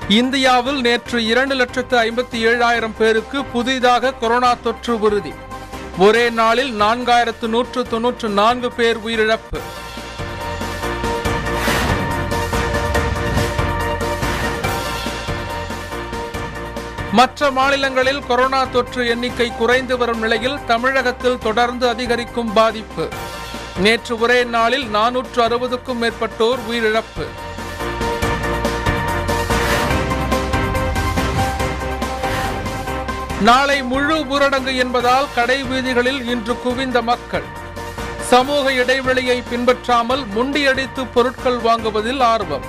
இந்தியாவில் நேற்று இரண்டு லட்சத்து ஐம்பத்தி ஏழாயிரம் பேருக்கு புதிதாக கொரோனா தொற்று உறுதி ஒரே நாளில் நான்காயிரத்து நூற்று தொன்னூற்று நான்கு பேர் உயிரிழப்பு மற்ற மாநிலங்களில் கொரோனா தொற்று எண்ணிக்கை குறைந்து வரும் நிலையில் தமிழகத்தில் தொடர்ந்து அதிகரிக்கும் பாதிப்பு நேற்று ஒரே நாளில் நானூற்று அறுபதுக்கும் மேற்பட்டோர் உயிரிழப்பு நாளை முழு ஊரடங்கு என்பதால் கடை வீதிகளில் இன்று குவிந்த மக்கள் சமூக இடைவெளியை பின்பற்றாமல் முண்டியடித்து பொருட்கள் வாங்குவதில் ஆர்வம்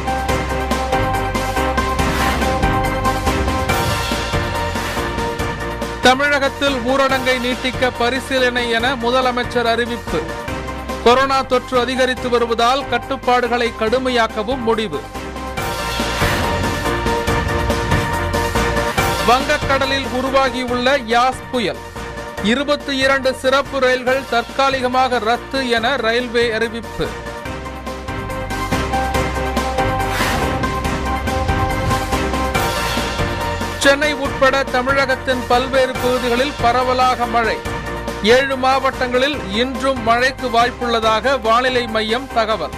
தமிழகத்தில் ஊரடங்கை நீட்டிக்க பரிசீலனை என முதலமைச்சர் அறிவிப்பு கொரோனா தொற்று அதிகரித்து வருவதால் கட்டுப்பாடுகளை கடுமையாக்கவும் முடிவு வங்கக்கடலில் உருவாகியுள்ள யாஸ் புயல் இருபத்தி இரண்டு சிறப்பு ரயில்கள் தற்காலிகமாக ரத்து என ரயில்வே அறிவிப்பு சென்னை உட்பட தமிழகத்தின் பல்வேறு பகுதிகளில் பரவலாக மழை ஏழு மாவட்டங்களில் இன்றும் மழைக்கு வாய்ப்புள்ளதாக வானிலை மையம் தகவல்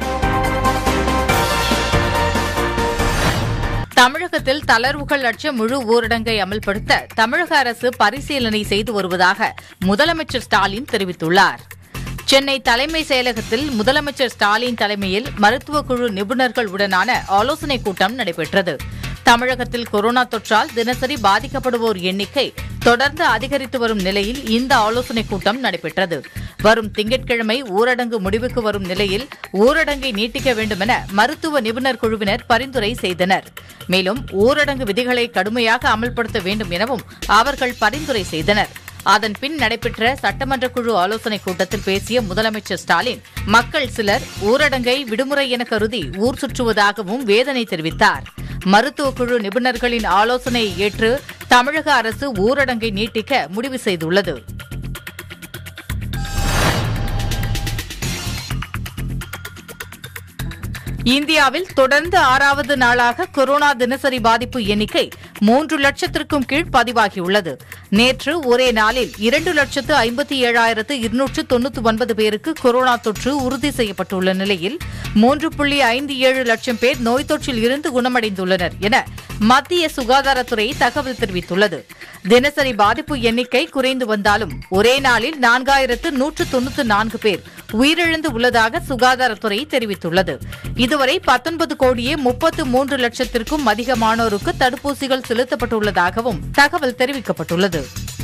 தமிழகத்தில் தளர்வுகள் அற்ற முழு ஊரடங்கை அமல்படுத்த தமிழக அரசு பரிசீலனை செய்து வருவதாக முதலமைச்சர் ஸ்டாலின் தெரிவித்துள்ளார் சென்னை தலைமை செயலகத்தில் முதலமைச்சர் ஸ்டாலின் தலைமையில் மருத்துவக் குழு நிபுணர்கள் உடனான ஆலோசனைக் கூட்டம் நடைபெற்றது தமிழகத்தில் கொரோனா தொற்றால் தினசரி பாதிக்கப்படுவோர் எண்ணிக்கை தொடர்ந்து அதிகரித்து வரும் நிலையில் இந்த ஆலோசனைக் கூட்டம் நடைபெற்றது வரும் திங்கட்கிழமை ஊரடங்கு முடிவுக்கு வரும் நிலையில் ஊரடங்கை நீட்டிக்க வேண்டுமென மருத்துவ நிபுணர் குழுவினர் பரிந்துரை செய்தனர் மேலும் ஊரடங்கு விதிகளை கடுமையாக அமல்படுத்த வேண்டும் எனவும் அவர்கள் பரிந்துரை செய்தனர் அதன் பின் நடைபெற்ற சட்டமன்ற குழு ஆலோசனைக் கூட்டத்தில் பேசிய முதலமைச்சர் ஸ்டாலின் மக்கள் சிலர் ஊரடங்கை விடுமுறை என கருதி ஊர் சுற்றுவதாகவும் வேதனை தெரிவித்தார் மருத்துவக் குழு நிபுணர்களின் ஆலோசனையை ஏற்று தமிழக அரசு ஊரடங்கை நீட்டிக்க முடிவு செய்துள்ளது இந்தியாவில் தொடர்ந்து ஆறாவது நாளாக கொரோனா தினசரி பாதிப்பு எண்ணிக்கை மூன்று லட்சத்திற்கும் கீழ் பதிவாகியுள்ளது நேற்று ஒரே நாளில் இரண்டு லட்சத்து ஐம்பத்தி ஏழாயிரத்து இருநூற்று தொன்னூற்று ஒன்பது பேருக்கு கொரோனா தொற்று உறுதி செய்யப்பட்டுள்ள நிலையில் மூன்று புள்ளி ஐந்து ஏழு லட்சம் பேர் நோய் தொற்றில் இருந்து குணமடைந்துள்ளனர் என மத்திய சுகாதாரத்துறை தகவல் தெரிவித்துள்ளது தினசரி பாதிப்பு எண்ணிக்கை குறைந்து வந்தாலும் ஒரே நாளில் நான்காயிரத்து நூற்று தொன்னூற்று நான்கு பேர் உயிரிழந்து உள்ளதாக சுகாதாரத்துறை தெரிவித்துள்ளது இதுவரை பத்தொன்பது கோடியே முப்பத்து மூன்று லட்சத்திற்கும் அதிகமானோருக்கு தடுப்பூசிகள் செலுத்தப்பட்டுள்ளதாகவும் தகவல் தெரிவிக்கப்பட்டுள்ளது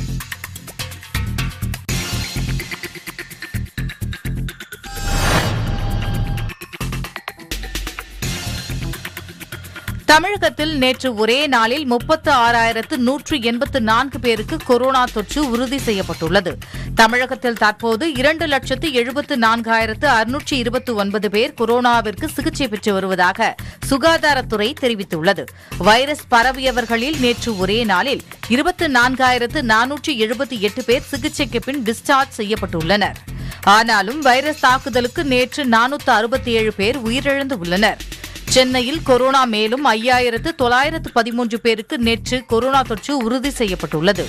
தமிழகத்தில் நேற்று ஒரே நாளில் முப்பத்து ஆறாயிரத்து நூற்று எண்பத்து நான்கு பேருக்கு கொரோனா தொற்று உறுதி செய்யப்பட்டுள்ளது தமிழகத்தில் தற்போது இரண்டு லட்சத்து எழுபத்து நான்காயிரத்து அறுநூற்று இருபத்தி ஒன்பது பேர் கொரோனாவிற்கு சிகிச்சை பெற்று வருவதாக சுகாதாரத்துறை தெரிவித்துள்ளது வைரஸ் பரவியவர்களில் நேற்று ஒரே நாளில் இருபத்து நான்காயிரத்து நானூற்று எழுபத்தி எட்டு பேர் சிகிச்சைக்கு பின் டிஸ்சார்ஜ் செய்யப்பட்டுள்ளனர் ஆனாலும் வைரஸ் தாக்குதலுக்கு நேற்று நானூற்று அறுபத்தி ஏழு பேர் உயிரிழந்து உள்ளனர் சென்னையில் கொரோனா மேலும் ஐயாயிரத்து தொள்ளாயிரத்து பதிமூன்று பேருக்கு நேற்று கொரோனா தொற்று உறுதி செய்யப்பட்டுள்ளது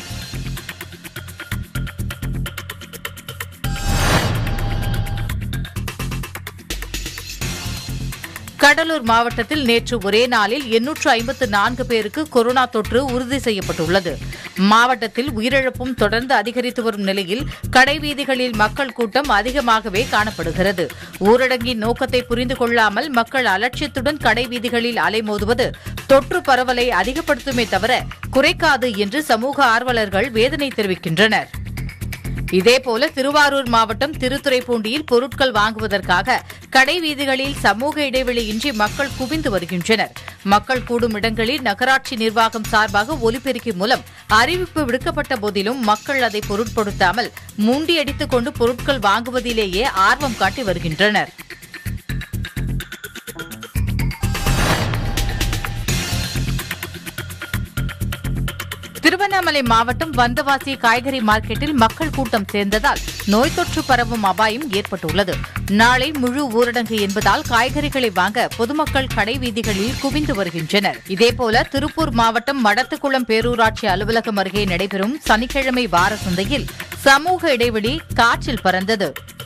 கடலூர் மாவட்டத்தில் நேற்று ஒரே நாளில் எண்ணூற்று ஐம்பத்து நான்கு பேருக்கு கொரோனா தொற்று உறுதி செய்யப்பட்டுள்ளது மாவட்டத்தில் உயிரிழப்பும் தொடர்ந்து அதிகரித்து வரும் நிலையில் கடைவீதிகளில் மக்கள் கூட்டம் அதிகமாகவே காணப்படுகிறது ஊரடங்கின் நோக்கத்தை புரிந்து கொள்ளாமல் மக்கள் அலட்சியத்துடன் கடைவீதிகளில் அலைமோதுவது தொற்று பரவலை அதிகப்படுத்துமே தவிர குறைக்காது என்று சமூக ஆர்வலர்கள் வேதனை தெரிவிக்கின்றனர் இதேபோல திருவாரூர் மாவட்டம் திருத்துறைப்பூண்டியில் பொருட்கள் வாங்குவதற்காக கடை வீதிகளில் சமூக இடைவெளியின்றி மக்கள் குவிந்து வருகின்றனர் மக்கள் கூடும் இடங்களில் நகராட்சி நிர்வாகம் சார்பாக ஒலிபெருக்கி மூலம் அறிவிப்பு விடுக்கப்பட்ட போதிலும் மக்கள் அதை பொருட்படுத்தாமல் முண்டியடித்துக் கொண்டு பொருட்கள் வாங்குவதிலேயே ஆர்வம் காட்டி வருகின்றனர் திருவண்ணாமலை மாவட்டம் வந்தவாசி காய்கறி மார்க்கெட்டில் மக்கள் கூட்டம் சேர்ந்ததால் நோய் தொற்று பரவும் அபாயம் ஏற்பட்டுள்ளது நாளை முழு ஊரடங்கு என்பதால் காய்கறிகளை வாங்க பொதுமக்கள் கடை வீதிகளில் குவிந்து வருகின்றனர் இதேபோல திருப்பூர் மாவட்டம் மடத்துக்குளம் பேரூராட்சி அலுவலகம் அருகே நடைபெறும் சனிக்கிழமை வார சந்தையில் சமூக இடைவெளி காற்றில் பறந்தது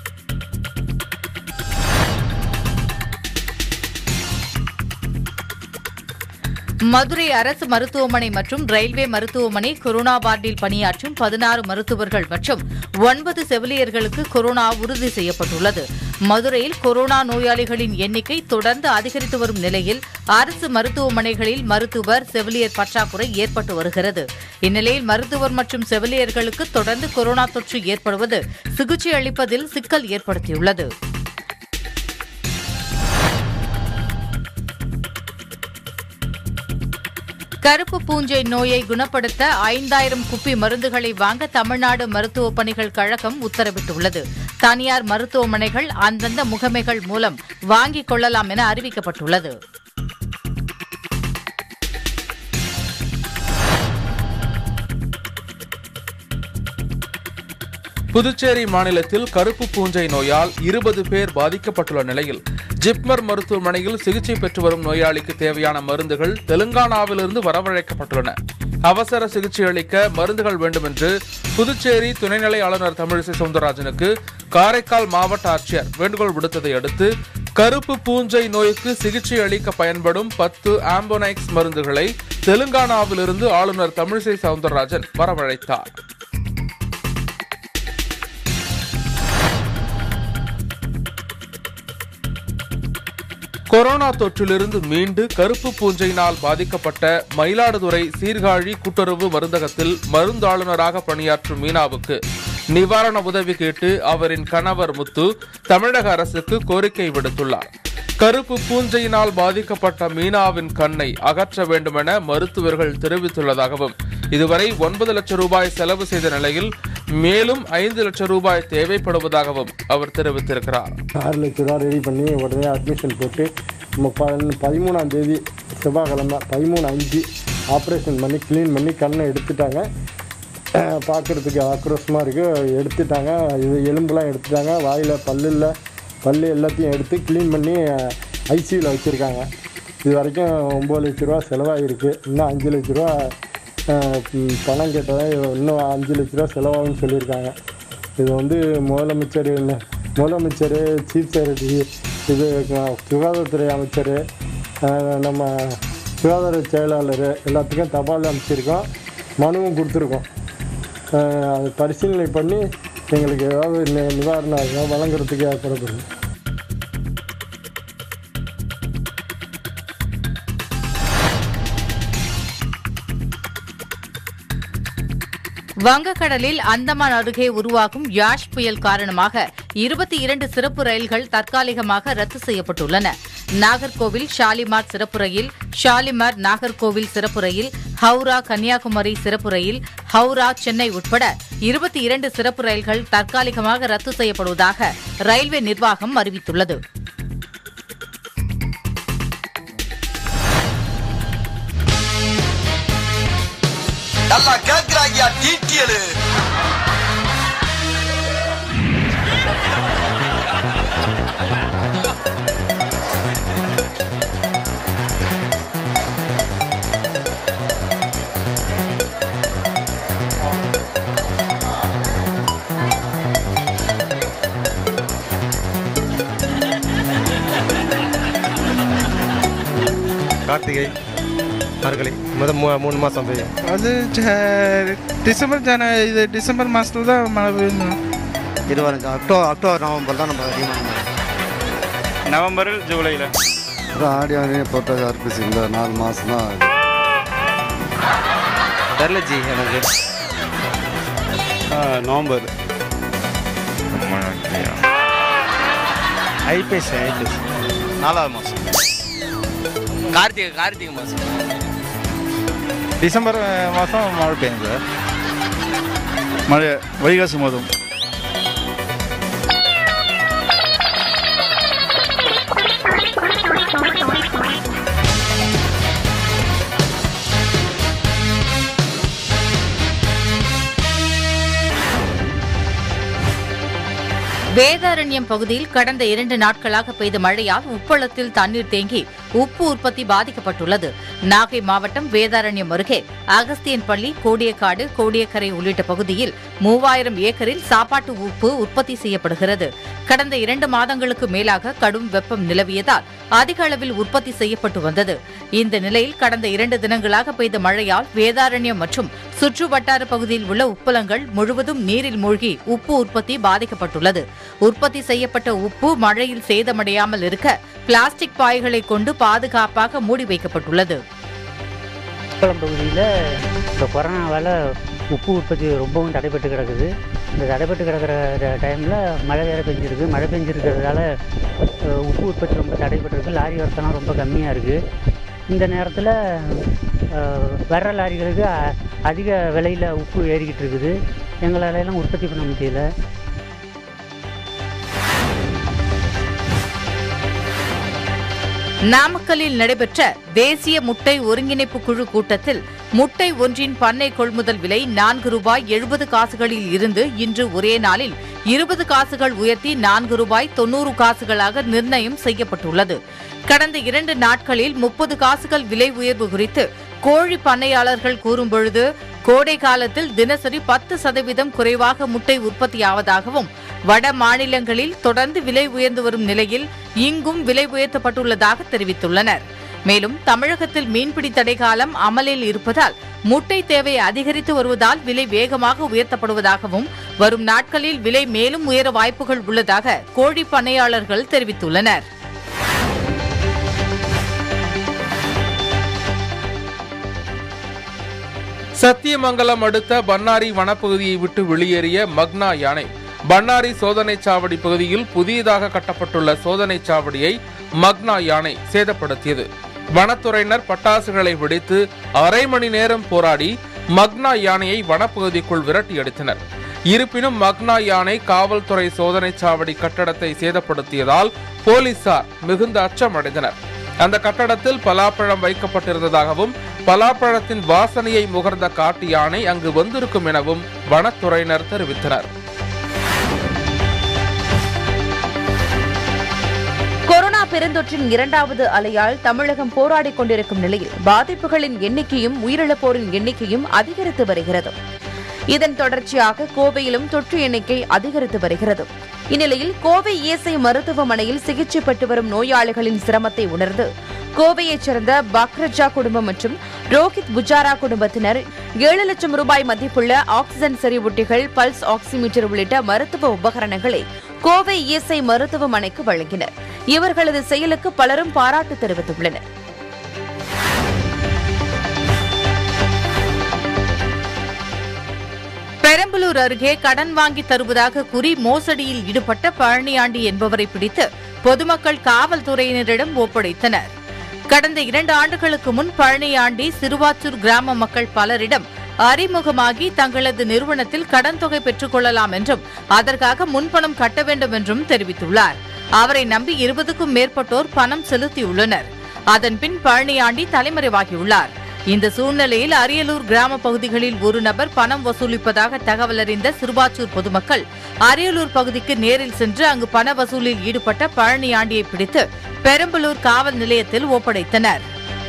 மதுரை அரசு மருத்துவமனை மற்றும் ரயில்வே மருத்துவமனை கொரோனா வார்டில் பணியாற்றும் பதினாறு மருத்துவர்கள் மற்றும் ஒன்பது செவிலியர்களுக்கு கொரோனா உறுதி செய்யப்பட்டுள்ளது மதுரையில் கொரோனா நோயாளிகளின் எண்ணிக்கை தொடர்ந்து அதிகரித்து வரும் நிலையில் அரசு மருத்துவமனைகளில் மருத்துவர் செவிலியர் பற்றாக்குறை ஏற்பட்டு வருகிறது இந்நிலையில் மருத்துவர் மற்றும் செவிலியர்களுக்கு தொடர்ந்து கொரோனா தொற்று ஏற்படுவது சிகிச்சை அளிப்பதில் சிக்கல் ஏற்படுத்தியுள்ளது கருப்பு பூஞ்சை நோயை குணப்படுத்த ஐந்தாயிரம் குப்பி மருந்துகளை வாங்க தமிழ்நாடு மருத்துவ பணிகள் கழகம் உத்தரவிட்டுள்ளது தனியார் மருத்துவமனைகள் அந்தந்த முகமைகள் மூலம் வாங்கிக் கொள்ளலாம் என அறிவிக்கப்பட்டுள்ளது புதுச்சேரி மாநிலத்தில் கருப்பு பூஞ்சை நோயால் இருபது பேர் பாதிக்கப்பட்டுள்ள நிலையில் ஜிப்மர் மருத்துவமனையில் சிகிச்சை பெற்று வரும் நோயாளிக்கு தேவையான மருந்துகள் தெலுங்கானாவிலிருந்து வரவழைக்கப்பட்டுள்ளன அவசர சிகிச்சை அளிக்க மருந்துகள் வேண்டும் என்று புதுச்சேரி துணைநிலை ஆளுநர் தமிழிசை சவுந்தரராஜனுக்கு காரைக்கால் மாவட்ட ஆட்சியர் வேண்டுகோள் விடுத்ததை அடுத்து கருப்பு பூஞ்சை நோய்க்கு சிகிச்சை அளிக்க பயன்படும் பத்து ஆம்போனைக்ஸ் மருந்துகளை தெலுங்கானாவிலிருந்து ஆளுநர் தமிழிசை சவுந்தரராஜன் வரவழைத்தார் கொரோனா தொற்றிலிருந்து மீண்டு கருப்பு பூஞ்சையினால் பாதிக்கப்பட்ட மயிலாடுதுறை சீர்காழி கூட்டுறவு மருந்தகத்தில் மருந்தாளுநராக பணியாற்றும் மீனாவுக்கு நிவாரண உதவி கேட்டு அவரின் கணவர் முத்து தமிழக அரசுக்கு கோரிக்கை விடுத்துள்ளார் கருப்பு பூஞ்சையினால் பாதிக்கப்பட்ட மீனாவின் கண்ணை அகற்ற வேண்டுமென மருத்துவர்கள் தெரிவித்துள்ளதாகவும் இதுவரை ஒன்பது லட்சம் ரூபாய் செலவு செய்த நிலையில் மேலும் ஐந்து லட்சம் ரூபாய் தேவைப்படுவதாகவும் அவர் தெரிவித்திருக்கிறார் ஆறு லட்ச ரூபா ரெடி பண்ணி உடனே அட்மிஷன் போட்டு நம்ம ப- பதிமூணாம் தேதி செவ்வாய்க்கிழமை பதிமூணு அஞ்சு ஆப்ரேஷன் பண்ணி க்ளீன் பண்ணி கண்ணை எடுத்துட்டாங்க பார்க்குறதுக்கு ஆக்ரோஷமாக இருக்குது எடுத்துட்டாங்க இது எலும்புலாம் எடுத்துட்டாங்க வாயில் பல்லில் பல்லு எல்லாத்தையும் எடுத்து க்ளீன் பண்ணி ஐசியூவில் வச்சுருக்காங்க இது வரைக்கும் ஒம்பது லட்ச ரூபா செலவாகிருக்கு இன்னும் அஞ்சு லட்ச ரூபா அஹ், ம், பணம் கேட்டதான் இன்னும் அஞ்சு லட்ச ரூபா செலவாகும்னு சொல்லியிருக்காங்க இது வந்து முதலமைச்சர் என்ன- முதலமைச்சர் சீஃப் செக்ரட்டரி இது அஹ், சுகாதாரத்துறை அமைச்சர் அஹ், நம்ம சுகாதார செயலாளர் எல்லாத்துக்கும் தபால் அமைச்சிருக்கோம் மனுவும் கொடுத்துருக்கோம் அஹ், அது பரிசீலனை பண்ணி எங்களுக்கு ஏதாவது நி- நிவாரணம் ஏதாவது வழங்குறதுக்கு ஏற்படப்படும் வங்கக்கடலில் அந்தமான் அருகே உருவாகும் யாஷ் புயல் காரணமாக இருபத்தி இரண்டு சிறப்பு ரயில்கள் தற்காலிகமாக ரத்து செய்யப்பட்டுள்ளன நாகர்கோவில் ஷாலிமார் சிறப்பு ரயில் ஷாலிமார் நாகர்கோவில் சிறப்பு ரயில் ஹவுரா கன்னியாகுமரி சிறப்பு ரயில் ஹவுரா சென்னை உட்பட இருபத்தி இரண்டு சிறப்பு ரயில்கள் தற்காலிகமாக ரத்து செய்யப்படுவதாக ரயில்வே நிர்வாகம் அறிவித்துள்ளது நல்லா கேக்குறாங்கயா டீட்டியலு கார்த்திகை மார்கழி முதல் மூ மூணு மாதம் பெய்யும் அது ஜ- டிசம்பர் ஜன இது டிசம்பர் மாதத்துல தான் மழை பெய்யணும் இருபத்தஞ்சு அக்டோபர் அக்டோபர் நவம்பர் தான் நம்ம அதிகமாக நவம்பரில் ஜூலையில் ஆடி ஆடி போட்ட அர்ப்பிச்சு இந்த நாலு மாதம் தான் தெரில ஜி எனக்கு நவம்பர் ஐபிஎஸ் ஐபிஎஸ் நாலாவது மாதம் கார்த்திகை கார்த்திகை மாசம் டிசம்பர் மாதம் மழை பெய்யும் சார் மழை வைகாசி மாதம் வேதாரண்யம் பகுதியில் கடந்த இரண்டு நாட்களாக பெய்த மழையால் உப்பளத்தில் தண்ணீர் தேங்கி உப்பு உற்பத்தி பாதிக்கப்பட்டுள்ளது நாகை மாவட்டம் வேதாரண்யம் அருகே அகஸ்தியன்பள்ளி கோடியக்காடு கோடியக்கரை உள்ளிட்ட பகுதியில் மூவாயிரம் ஏக்கரில் சாப்பாட்டு உப்பு உற்பத்தி செய்யப்படுகிறது கடந்த இரண்டு மாதங்களுக்கு மேலாக கடும் வெப்பம் நிலவியதால் அதிக அளவில் உற்பத்தி செய்யப்பட்டு வந்தது இந்த நிலையில் கடந்த இரண்டு தினங்களாக பெய்த மழையால் வேதாரண்யம் மற்றும் சுற்று வட்டார பகுதியில் உள்ள உப்பளங்கள் முழுவதும் நீரில் மூழ்கி உப்பு உற்பத்தி பாதிக்கப்பட்டுள்ளது உற்பத்தி செய்யப்பட்ட உப்பு மழையில் சேதமடையாமல் இருக்க பிளாஸ்டிக் பாய்களை கொண்டு பாதுகாப்பாக மூடி வைக்கப்பட்டுள்ளது குளம் பகுதியில் இப்போ கொரோனாவால் உப்பு உற்பத்தி ரொம்பவும் தடைப்பட்டு கிடக்குது இந்த தடைப்பட்டு கிடக்கிற டைமில் மழை வேறு பெஞ்சிருக்கு மழை பெஞ்சிருக்கிறதால அஹ், உப்பு உற்பத்தி ரொம்ப தடைப்பட்டிருக்கு லாரி வரத்தெல்லாம் ரொம்ப கம்மியாக இருக்குது இந்த நேரத்தில் வர்ற லாரிகளுக்கு அ- அதிக விலையில் உப்பு ஏறிக்கிட்டு இருக்குது எங்களால எல்லாம் உற்பத்தி பண்ண முடியல நாமக்கல்லில் நடைபெற்ற தேசிய முட்டை ஒருங்கிணைப்பு குழு கூட்டத்தில் முட்டை ஒன்றின் பண்ணை கொள்முதல் விலை நான்கு ரூபாய் எழுபது காசுகளில் இருந்து இன்று ஒரே நாளில் இருபது காசுகள் உயர்த்தி நான்கு ரூபாய் தொன்னூறு காசுகளாக நிர்ணயம் செய்யப்பட்டுள்ளது கடந்த இரண்டு நாட்களில் முப்பது காசுகள் விலை உயர்வு குறித்து கோழி பண்ணையாளர்கள் கூறும்பொழுது கோடை காலத்தில் தினசரி பத்து சதவீதம் குறைவாக முட்டை உற்பத்தியாவதாகவும் வட மாநிலங்களில் தொடர்ந்து விலை உயர்ந்து வரும் நிலையில் இங்கும் விலை உயர்த்தப்பட்டுள்ளதாக தெரிவித்துள்ளனர் மேலும் தமிழகத்தில் மீன்பிடி தடை காலம் அமலில் இருப்பதால் முட்டை தேவை அதிகரித்து வருவதால் விலை வேகமாக உயர்த்தப்படுவதாகவும் வரும் நாட்களில் விலை மேலும் உயர வாய்ப்புகள் உள்ளதாக கோழி பண்ணையாளர்கள் தெரிவித்துள்ளனர் சத்தியமங்கலம் அடுத்த பன்னாரி வனப்பகுதியை விட்டு வெளியேறிய மக்னா யானை பன்னாரி சோதனைச் சாவடி பகுதியில் புதியதாக கட்டப்பட்டுள்ள சோதனைச் சாவடியை மக்னா யானை சேதப்படுத்தியது வனத்துறையினர் பட்டாசுகளை வெடித்து அரை மணி நேரம் போராடி மக்னா யானையை வனப்பகுதிக்குள் விரட்டியடித்தனர் இருப்பினும் மக்னா யானை காவல்துறை சோதனைச் சாவடி கட்டடத்தை சேதப்படுத்தியதால் போலீசார் மிகுந்த அச்சமடைந்தனர் அந்த கட்டடத்தில் பலாப்பழம் வைக்கப்பட்டிருந்ததாகவும் பலாப்பழத்தின் வாசனையை முகர்ந்த காட்டு யானை அங்கு வந்திருக்கும் எனவும் வனத்துறையினர் தெரிவித்தனர் கொரோனா பெருந்தொற்றின் இரண்டாவது அலையால் தமிழகம் போராடிக் கொண்டிருக்கும் நிலையில் பாதிப்புகளின் எண்ணிக்கையும் உயிரிழப்போரின் எண்ணிக்கையும் அதிகரித்து வருகிறது இதன் தொடர்ச்சியாக கோவையிலும் தொற்று எண்ணிக்கை அதிகரித்து வருகிறது இந்நிலையில் கோவை இஎஸ்ஐ மருத்துவமனையில் சிகிச்சை பெற்று வரும் நோயாளிகளின் சிரமத்தை உணர்ந்து கோவையைச் சேர்ந்த பக்ரஜா குடும்பம் மற்றும் ரோஹித் புஜாரா குடும்பத்தினர் ஏழு லட்சம் ரூபாய் மதிப்புள்ள ஆக்சிஜன் செறிவூட்டிகள் பல்ஸ் ஆக்சிமீட்டர் உள்ளிட்ட மருத்துவ உபகரணங்களை கோவை இஎஸ்ஐ மருத்துவமனைக்கு வழங்கினர் இவர்களது செயலுக்கு பலரும் பாராட்டு தெரிவித்துள்ளனர் பெரம்பலூர் அருகே கடன் வாங்கி தருவதாக கூறி மோசடியில் ஈடுபட்ட பழனியாண்டி என்பவரை பிடித்து பொதுமக்கள் காவல்துறையினரிடம் ஒப்படைத்தனர் கடந்த இரண்டு ஆண்டுகளுக்கு முன் பழனியாண்டி சிறுவாச்சூர் கிராம மக்கள் பலரிடம் அறிமுகமாகி தங்களது நிறுவனத்தில் கடன் தொகை பெற்றுக் கொள்ளலாம் என்றும் அதற்காக முன்பணம் கட்ட வேண்டும் என்றும் தெரிவித்துள்ளார் அவரை நம்பி இருபதுக்கும் மேற்பட்டோர் பணம் செலுத்தியுள்ளனர் அதன்பின் பழனியாண்டி தலைமறைவாகியுள்ளார் இந்த சூழ்நிலையில் அரியலூர் கிராம பகுதிகளில் ஒரு நபர் பணம் வசூலிப்பதாக தகவல் அறிந்த சிறுபாச்சூர் பொதுமக்கள் அரியலூர் பகுதிக்கு நேரில் சென்று அங்கு பண வசூலில் ஈடுபட்ட பழனியாண்டியை பிடித்து பெரம்பலூர் காவல் நிலையத்தில் ஒப்படைத்தனர்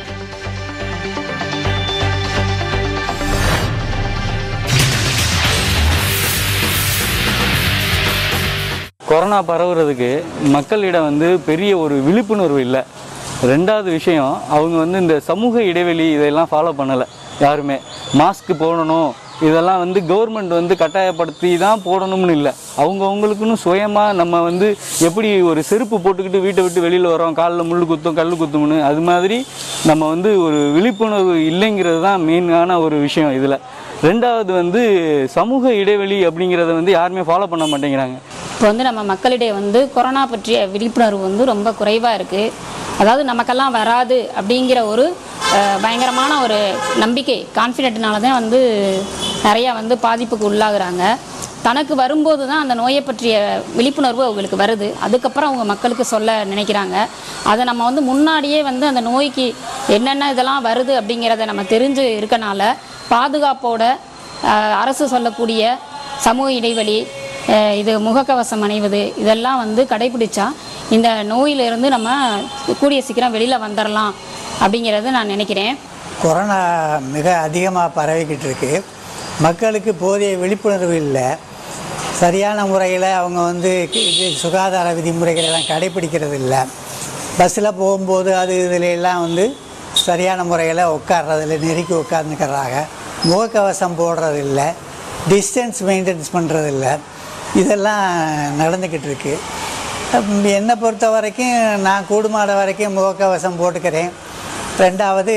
கொரோனா பரவுறதுக்கு மக்களிடம் வந்து பெரிய ஒரு விழிப்புணர்வு இல்லை ரெண்டாவது விஷயம் அவங்க வந்து இந்த சமூக இடைவெளி இதெல்லாம் ஃபாலோ பண்ணலை யாருமே மாஸ்க் போடணும் இதெல்லாம் வந்து கவர்மெண்ட் வந்து கட்டாயப்படுத்தி தான் போடணும்னு இல்லை அவங்கவுங்களுக்குன்னு சுயமாக நம்ம வந்து எப்படி ஒரு செருப்பு போட்டுக்கிட்டு வீட்டை விட்டு வெளியில் வரோம் காலில் முள் குத்தும் கல் குத்தும்னு அது மாதிரி நம்ம வந்து ஒரு விழிப்புணர்வு இல்லைங்கிறது தான் மெயினான ஒரு விஷயம் இதில் ரெண்டாவது வந்து சமூக இடைவெளி அப்படிங்கிறத வந்து யாருமே ஃபாலோ பண்ண மாட்டேங்கிறாங்க இப்போ வந்து நம்ம மக்களிடையே வந்து கொரோனா பற்றிய விழிப்புணர்வு வந்து ரொம்ப குறைவாக இருக்குது அதாவது நமக்கெல்லாம் வராது அப்படிங்கிற ஒரு அஹ், பயங்கரமான ஒரு நம்பிக்கை கான்ஃபிடென்ட்னால தான் வந்து நிறையா வந்து பாதிப்புக்கு உள்ளாகுறாங்க தனக்கு வரும்போது தான் அந்த நோயை பற்றிய விழிப்புணர்வு அவங்களுக்கு வருது அதுக்கப்புறம் அவங்க மக்களுக்கு சொல்ல நினைக்கிறாங்க அதை நம்ம வந்து முன்னாடியே வந்து அந்த நோய்க்கு என்னென்ன இதெல்லாம் வருது அப்படிங்கிறத நம்ம தெரிஞ்சு இருக்கனால பாதுகாப்போட அஹ், அரசு சொல்லக்கூடிய சமூக இடைவெளி அஹ் இது முகக்கவசம் அணிவது இதெல்லாம் வந்து கடைபிடிச்சா இந்த நோயிலிருந்து நம்ம கூடிய சீக்கிரம் வெளியில் வந்துடலாம் அப்படிங்கிறது நான் நினைக்கிறேன் கொரோனா மிக அதிகமாக பரவிக்கிட்டு இருக்கு மக்களுக்கு போதிய விழிப்புணர்வு இல்லை சரியான முறையில் அவங்க வந்து இது சுகாதார விதிமுறைகள் எல்லாம் கடைபிடிக்கிறது இல்லை பஸ்ஸில் போகும்போது அது இதில் எல்லாம் வந்து சரியான முறையில் உட்கார்றதில்ல நெருக்கி உட்காந்துக்கிறாங்க முகக்கவசம் போடுறதில்ல டிஸ்டன்ஸ் மெயின்டைன்ஸ் பண்ணுறதில்ல இதெல்லாம் நடந்துக்கிட்டு இருக்கு அம், என்னை பொறுத்த வரைக்கும் நான் கூடுமாட வரைக்கும் முகக்கவசம் போட்டுக்கிறேன் ரெண்டாவது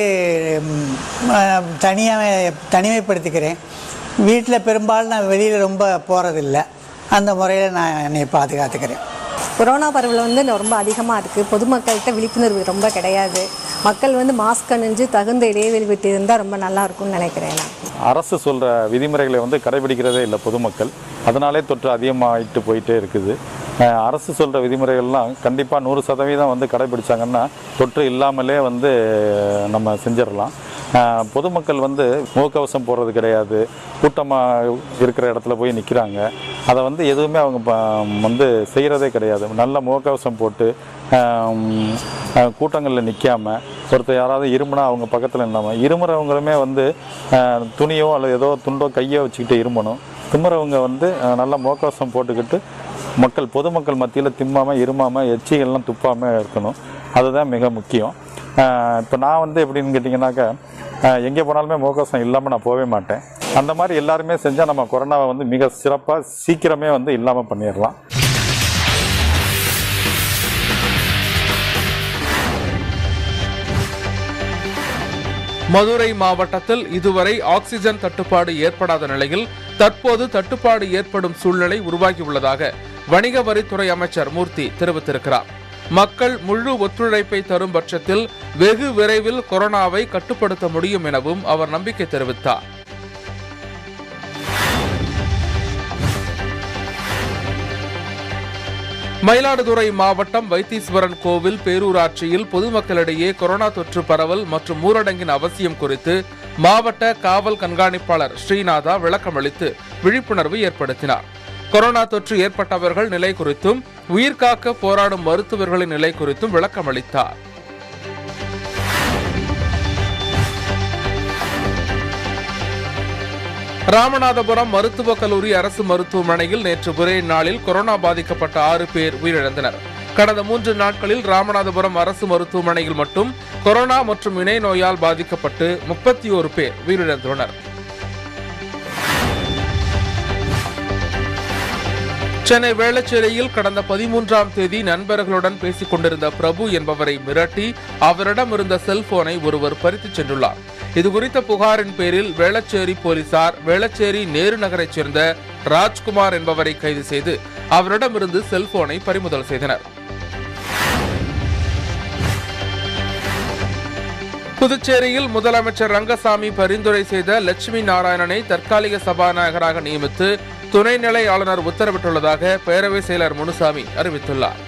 தனியாக தனிமைப்படுத்திக்கிறேன் வீட்டில் பெரும்பாலும் நான் வெளியில் ரொம்ப போகிறதில்ல அந்த முறையில் நான் என்னை பாதுகாத்துக்கிறேன் கொரோனா பரவல் வந்து ரொம்ப அதிகமாக இருக்குது பொதுமக்கள்கிட்ட விழிப்புணர்வு ரொம்ப கிடையாது மக்கள் வந்து மாஸ்க் அணிஞ்சு தகுந்த இடைவெளி விட்டு இருந்தால் ரொம்ப நல்லா இருக்கும்னு நினைக்கிறேன் நான் அரசு சொல்கிற விதிமுறைகளை வந்து கடைபிடிக்கிறதே இல்லை பொதுமக்கள் அதனாலே தொற்று அதிகமாகிட்டு போயிட்டே இருக்குது அஹ் அரசு சொல்கிற விதிமுறைகள்லாம் கண்டிப்பாக நூறு சதவீதம் வந்து கடைபிடிச்சாங்கன்னா தொற்று இல்லாமலே வந்து நம்ம செஞ்சிடலாம் அஹ் பொதுமக்கள் வந்து முகக்கவசம் போடுறது கிடையாது கூட்டமாக இருக்கிற இடத்துல போய் நிற்கிறாங்க அதை வந்து எதுவுமே அவங்க ப- வந்து செய்கிறதே கிடையாது நல்ல முகக்கவசம் போட்டு கூட்டங்களில் நிற்காம ஒருத்தர் யாராவது இருமுனா அவங்க பக்கத்தில் இல்லாமல் இருமுறவங்களுமே வந்து அஹ், துணியோ அல்லது ஏதோ துண்டோ கையோ வச்சுக்கிட்டு இருமணும் தும்முறவங்க வந்து அஹ், நல்ல முகக்கவசம் போட்டுக்கிட்டு மக்கள் பொதுமக்கள் மத்தியில் திம்மாமல் இருமாமல் எச்சிகள்லாம் துப்பாமல் இருக்கணும் அதுதான் மிக முக்கியம் இப்போ நான் வந்து எப்படின்னு கேட்டிங்கனாக்கா அஹ், எங்கே போனாலுமே முகக்கவசம் இல்லாமல் நான் போகவே மாட்டேன் அந்த மாதிரி எல்லாருமே செஞ்சால் நம்ம கொரோனாவை வந்து மிக சிறப்பாக சீக்கிரமே வந்து இல்லாமல் பண்ணிடலாம் மதுரை மாவட்டத்தில் இதுவரை ஆக்சிஜன் தட்டுப்பாடு ஏற்படாத நிலையில் தற்போது தட்டுப்பாடு ஏற்படும் சூழ்நிலை உருவாகியுள்ளதாக வணிக வரித்துறை அமைச்சர் மூர்த்தி தெரிவித்திருக்கிறார் மக்கள் முழு ஒத்துழைப்பை தரும் பட்சத்தில் வெகு விரைவில் கொரோனாவை கட்டுப்படுத்த முடியும் எனவும் அவர் நம்பிக்கை தெரிவித்தார் மயிலாடுதுறை மாவட்டம் வைத்தீஸ்வரன் கோவில் பேரூராட்சியில் பொதுமக்களிடையே கொரோனா தொற்று பரவல் மற்றும் ஊரடங்கின் அவசியம் குறித்து மாவட்ட காவல் கண்காணிப்பாளர் ஸ்ரீநாதா விளக்கமளித்து விழிப்புணர்வு ஏற்படுத்தினார் கொரோனா தொற்று ஏற்பட்டவர்கள் நிலை குறித்தும் உயிர்காக்க போராடும் மருத்துவர்களின் நிலை குறித்தும் விளக்கமளித்தார் ராமநாதபுரம் மருத்துவக் கல்லூரி அரசு மருத்துவமனையில் நேற்று ஒரே நாளில் கொரோனா பாதிக்கப்பட்ட ஆறு பேர் உயிரிழந்தனர் கடந்த மூன்று நாட்களில் ராமநாதபுரம் அரசு மருத்துவமனையில் மட்டும் கொரோனா மற்றும் இணை நோயால் பாதிக்கப்பட்டு முப்பத்தி ஒரு பேர் உயிரிழந்துள்ளனர் சென்னை வேளச்சேரியில் கடந்த பதிமூன்றாம் தேதி நண்பர்களுடன் பேசிக் கொண்டிருந்த பிரபு என்பவரை மிரட்டி அவரிடம் இருந்த செல்போனை ஒருவர் பறித்துச் சென்றுள்ளார் இதுகுறித்த புகாரின் பேரில் வேளச்சேரி போலீசார் வேளச்சேரி நேரு நகரைச் சேர்ந்த ராஜ்குமார் என்பவரை கைது செய்து அவரிடமிருந்து செல்போனை பறிமுதல் செய்தனர் புதுச்சேரியில் முதலமைச்சர் ரங்கசாமி பரிந்துரை செய்த லட்சுமி நாராயணனை தற்காலிக சபாநாயகராக நியமித்து துணைநிலை ஆளுநர் உத்தரவிட்டுள்ளதாக பேரவை செயலர் முனுசாமி அறிவித்துள்ளார்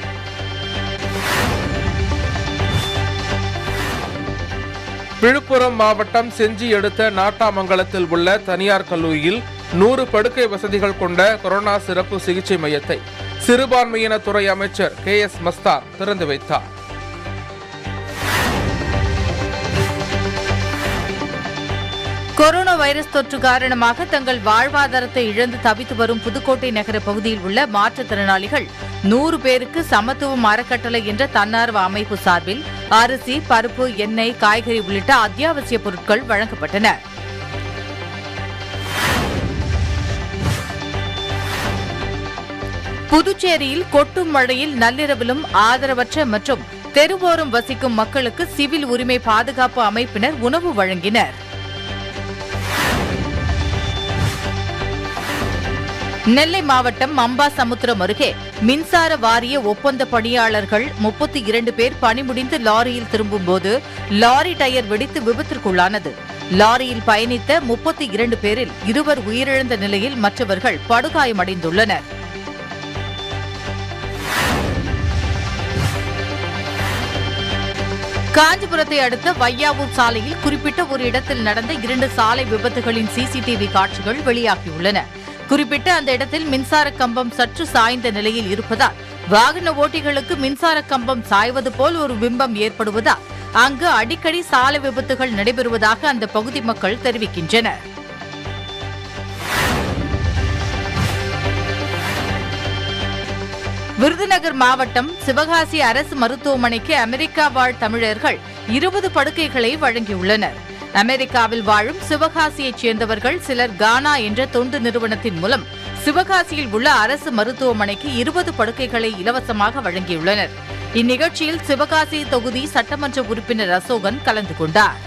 விழுப்புரம் மாவட்டம் செஞ்சி அடுத்த நாட்டாமங்கலத்தில் உள்ள தனியார் கல்லூரியில் நூறு படுக்கை வசதிகள் கொண்ட கொரோனா சிறப்பு சிகிச்சை மையத்தை சிறுபான்மையின துறை அமைச்சர் கே எஸ் மஸ்தார் திறந்து வைத்தார் கொரோனா வைரஸ் தொற்று காரணமாக தங்கள் வாழ்வாதாரத்தை இழந்து தவித்து வரும் புதுக்கோட்டை நகர பகுதியில் உள்ள மாற்றுத்திறனாளிகள் நூறு பேருக்கு சமத்துவம் அறக்கட்டளை என்ற தன்னார்வ அமைப்பு சார்பில் அரிசி பருப்பு எண்ணெய் காய்கறி உள்ளிட்ட அத்தியாவசிய பொருட்கள் வழங்கப்பட்டன புதுச்சேரியில் கொட்டும் மழையில் நள்ளிரவிலும் ஆதரவற்ற மற்றும் தெருவோரம் வசிக்கும் மக்களுக்கு சிவில் உரிமை பாதுகாப்பு அமைப்பினர் உணவு வழங்கினர் நெல்லை மாவட்டம் அம்பாசமுத்திரம் அருகே மின்சார வாரிய ஒப்பந்த பணியாளர்கள் முப்பத்தி இரண்டு பேர் பணிமுடிந்து லாரியில் திரும்பும்போது லாரி டயர் வெடித்து விபத்திற்குள்ளானது லாரியில் பயணித்த முப்பத்தி இரண்டு பேரில் இருவர் உயிரிழந்த நிலையில் மற்றவர்கள் படுகாயமடைந்துள்ளனர் காஞ்சிபுரத்தை அடுத்த வையாவூர் சாலையில் குறிப்பிட்ட ஒரு இடத்தில் நடந்த இரண்டு சாலை விபத்துகளின் சிசிடிவி காட்சிகள் வெளியாகியுள்ளன குறிப்பிட்ட அந்த இடத்தில் மின்சார கம்பம் சற்று சாய்ந்த நிலையில் இருப்பதால் வாகன ஓட்டிகளுக்கு மின்சார கம்பம் சாய்வது போல் ஒரு பிம்பம் ஏற்படுவதால் அங்கு அடிக்கடி சாலை விபத்துகள் நடைபெறுவதாக அந்த பகுதி மக்கள் தெரிவிக்கின்றனர் விருதுநகர் மாவட்டம் சிவகாசி அரசு மருத்துவமனைக்கு அமெரிக்கா வாழ் தமிழர்கள் இருபது படுக்கைகளை வழங்கியுள்ளனர் அமெரிக்காவில் வாழும் சிவகாசியைச் சேர்ந்தவர்கள் சிலர் கானா என்ற தொண்டு நிறுவனத்தின் மூலம் சிவகாசியில் உள்ள அரசு மருத்துவமனைக்கு இருபது படுக்கைகளை இலவசமாக வழங்கியுள்ளனர் இந்நிகழ்ச்சியில் சிவகாசி தொகுதி சட்டமன்ற உறுப்பினர் அசோகன் கலந்து கொண்டார்